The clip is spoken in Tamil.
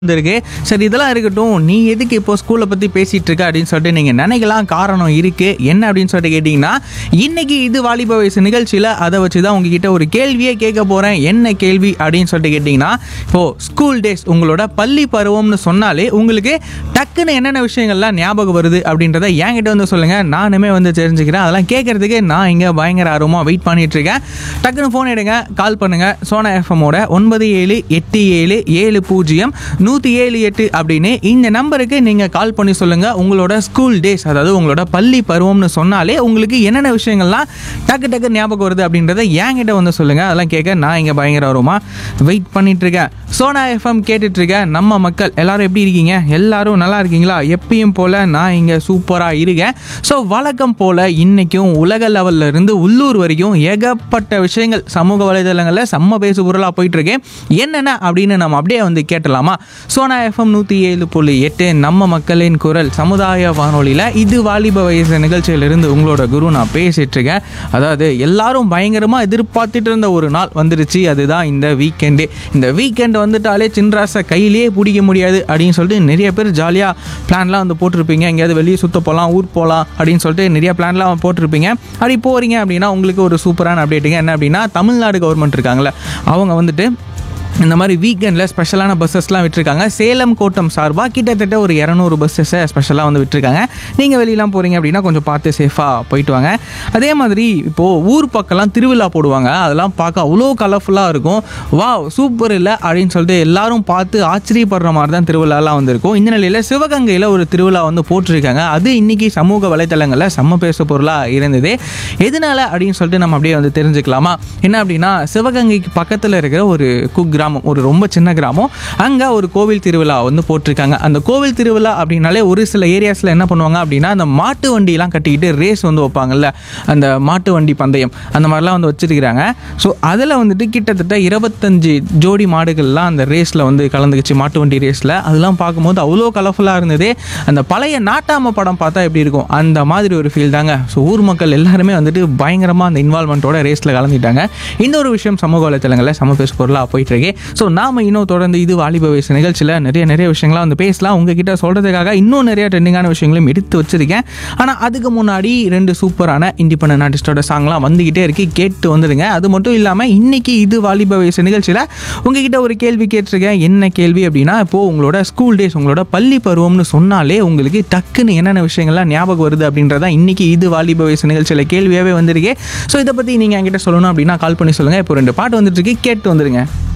வந்திருக்கு சரி இதெல்லாம் இருக்கட்டும் நீ எதுக்கு இப்போ ஸ்கூலை பற்றி பேசிகிட்டு இருக்க அப்படின்னு சொல்லிட்டு நீங்கள் நினைக்கலாம் காரணம் இருக்குது என்ன அப்படின்னு சொல்லிட்டு கேட்டிங்கன்னா இன்னைக்கு இது வாலிப வயசு நிகழ்ச்சியில் அதை வச்சு தான் உங்ககிட்ட ஒரு கேள்வியே கேட்க போகிறேன் என்ன கேள்வி அப்படின்னு சொல்லிட்டு கேட்டிங்கன்னா இப்போது ஸ்கூல் டேஸ் உங்களோட பள்ளி பருவம்னு சொன்னாலே உங்களுக்கு டக்குன்னு என்னென்ன விஷயங்கள்லாம் ஞாபகம் வருது அப்படின்றத என்கிட்ட வந்து சொல்லுங்கள் நானுமே வந்து தெரிஞ்சுக்கிறேன் அதெல்லாம் கேட்குறதுக்கு நான் இங்கே பயங்கர ஆர்வமாக வெயிட் பண்ணிட்டு இருக்கேன் டக்குன்னு ஃபோன் எடுங்க கால் பண்ணுங்கள் சோனா எஃப்எம்மோட ஒன்பது ஏழு எட்டு ஏழு ஏழு பூஜ்ஜியம் நூற்றி ஏழு எட்டு அப்படின்னு இந்த நம்பருக்கு நீங்கள் கால் பண்ணி சொல்லுங்கள் உங்களோட ஸ்கூல் டேஸ் அதாவது உங்களோட பள்ளி பருவம்னு சொன்னாலே உங்களுக்கு என்னென்ன விஷயங்கள்லாம் டக்கு டக்கு ஞாபகம் வருது அப்படின்றத என்கிட்ட வந்து சொல்லுங்கள் அதெல்லாம் கேட்க நான் இங்கே பயங்கர ஆர்வமாக வெயிட் பண்ணிட்டு இருக்கேன் சோனா எஃப்எம் கேட்டுட்டு இருக்கேன் நம்ம மக்கள் எல்லாரும் எப்படி இருக்கீங்க எல்லாரும் நல்லா இருக்கீங்களா எப்பயும் போல் நான் இங்கே சூப்பராக இருக்கேன் ஸோ வழக்கம் போல் இன்றைக்கும் உலக லெவல்ல இருந்து உள்ளூர் வரைக்கும் ஏகப்பட்ட விஷயங்கள் சமூக வலைதளங்களில் செம்ம பேசு பொருளாக போயிட்டுருக்கு என்னென்ன அப்படின்னு நம்ம அப்படியே வந்து கேட்டலாமா சோனா எஃப்எம் நூற்றி ஏழு புள்ளி எட்டு நம்ம மக்களின் குரல் சமுதாய வானொலியில் இது வாலிப வயசு நிகழ்ச்சியிலிருந்து உங்களோட குரு நான் பேசிட்டு இருக்கேன் அதாவது எல்லாரும் பயங்கரமாக எதிர்பார்த்துட்டு இருந்த ஒரு நாள் வந்துருச்சு அதுதான் இந்த வீக்கெண்டு இந்த வீக்கெண்ட் வந்துட்டாலே சின்ராசை கையிலேயே பிடிக்க முடியாது அப்படின்னு சொல்லிட்டு நிறைய பேர் ஜாலியாக பிளான்லாம் வந்து போட்டிருப்பீங்க எங்கேயாவது வெளியே சுத்த போகலாம் ஊர் போகலாம் அப்படின்னு சொல்லிட்டு நிறைய பிளான்லாம் போட்டிருப்பீங்க அப்படி போகிறீங்க அப்படின்னா உங்களுக்கு ஒரு சூப்பரான அப்டேட்டுங்க என்ன அப்படின்னா தமிழ்நாடு கவர்மெண்ட் இருக்காங்களே அவங்க வந்துட்டு இந்த மாதிரி வீக்கெண்டில் ஸ்பெஷலான பஸ்ஸஸ்லாம் விட்டுருக்காங்க சேலம் கோட்டம் சார்பாக கிட்டத்தட்ட ஒரு இரநூறு பஸ்ஸஸை ஸ்பெஷலாக வந்து விட்டுருக்காங்க நீங்கள் வெளியெலாம் போகிறீங்க அப்படின்னா கொஞ்சம் பார்த்து சேஃபாக போயிட்டு வாங்க அதே மாதிரி இப்போது ஊர் பக்கம்லாம் திருவிழா போடுவாங்க அதெல்லாம் பார்க்க அவ்வளோ கலர்ஃபுல்லாக இருக்கும் வா சூப்பர் இல்லை அப்படின்னு சொல்லிட்டு எல்லாரும் பார்த்து ஆச்சரியப்படுற மாதிரி தான் திருவிழாலாம் வந்திருக்கும் இந்த நிலையில் சிவகங்கையில் ஒரு திருவிழா வந்து போட்டிருக்காங்க அது இன்னைக்கு சமூக வலைத்தளங்களில் செம்ம பேச பொருளாக இருந்தது எதனால அப்படின்னு சொல்லிட்டு நம்ம அப்படியே வந்து தெரிஞ்சுக்கலாமா என்ன அப்படின்னா சிவகங்கைக்கு பக்கத்தில் இருக்கிற ஒரு குக் கிராமம் ஒரு ரொம்ப சின்ன கிராமம் அங்கே ஒரு கோவில் திருவிழா வந்து போட்டிருக்காங்க அந்த கோவில் திருவிழா அப்படின்னாலே ஒரு சில ஏரியாஸில் என்ன பண்ணுவாங்க அப்படின்னா அந்த மாட்டு வண்டியெல்லாம் கட்டிக்கிட்டு ரேஸ் வந்து வைப்பாங்கல்ல அந்த மாட்டு வண்டி பந்தயம் அந்த மாதிரிலாம் வந்து வச்சிருக்கிறாங்க ஸோ அதில் வந்துட்டு கிட்டத்தட்ட இருபத்தஞ்சு ஜோடி மாடுகள்லாம் அந்த ரேஸில் வந்து கலந்துக்குச்சு மாட்டு வண்டி ரேஸில் அதெல்லாம் பார்க்கும்போது அவ்வளோ கலர்ஃபுல்லாக இருந்தது அந்த பழைய நாட்டாம படம் பார்த்தா எப்படி இருக்கும் அந்த மாதிரி ஒரு ஃபீல் தாங்க ஸோ ஊர் மக்கள் எல்லாருமே வந்துட்டு பயங்கரமாக அந்த இன்வால்மெண்ட்டோட ரேஸில் கலந்துட்டாங்க இந்த ஒரு விஷயம் சமூக வலைத்தளங்களில் சம பேசு பொருளாக போயிட்டு இருக்கு ஸோ நாம இன்னும் தொடர்ந்து இது வாலிப வயசு நிகழ்ச்சியில் நிறைய நிறைய விஷயங்களாம் வந்து பேசலாம் உங்ககிட்ட சொல்கிறதுக்காக இன்னும் நிறைய ட்ரெண்டிங்கான விஷயங்களையும் எடுத்து வச்சிருக்கேன் ஆனால் அதுக்கு முன்னாடி ரெண்டு சூப்பரான இண்டிபெண்டன்ட் ஆர்டிஸ்டோட சாங்லாம் வந்துக்கிட்டே இருக்கு கேட்டு வந்துடுங்க அது மட்டும் இல்லாமல் இன்னைக்கு இது வாலிப வயசு நிகழ்ச்சியில் உங்ககிட்ட ஒரு கேள்வி கேட்டிருக்கேன் என்ன கேள்வி அப்படின்னா இப்போது உங்களோட ஸ்கூல் டேஸ் உங்களோட பள்ளி பருவம்னு சொன்னாலே உங்களுக்கு டக்குன்னு என்னென்ன விஷயங்கள்லாம் ஞாபகம் வருது அப்படின்றத இன்னைக்கு இது வாலிப வயசு நிகழ்ச்சியில் கேள்வியாகவே வந்திருக்கு ஸோ இதை பற்றி நீங்கள் என்கிட்ட சொல்லணும் அப்படின்னா கால் பண்ணி சொல்லுங்கள் இப்போ ரெண்டு பாட்டு வந்துட்டு இருக்கு கேட்டு வந்துடுங்க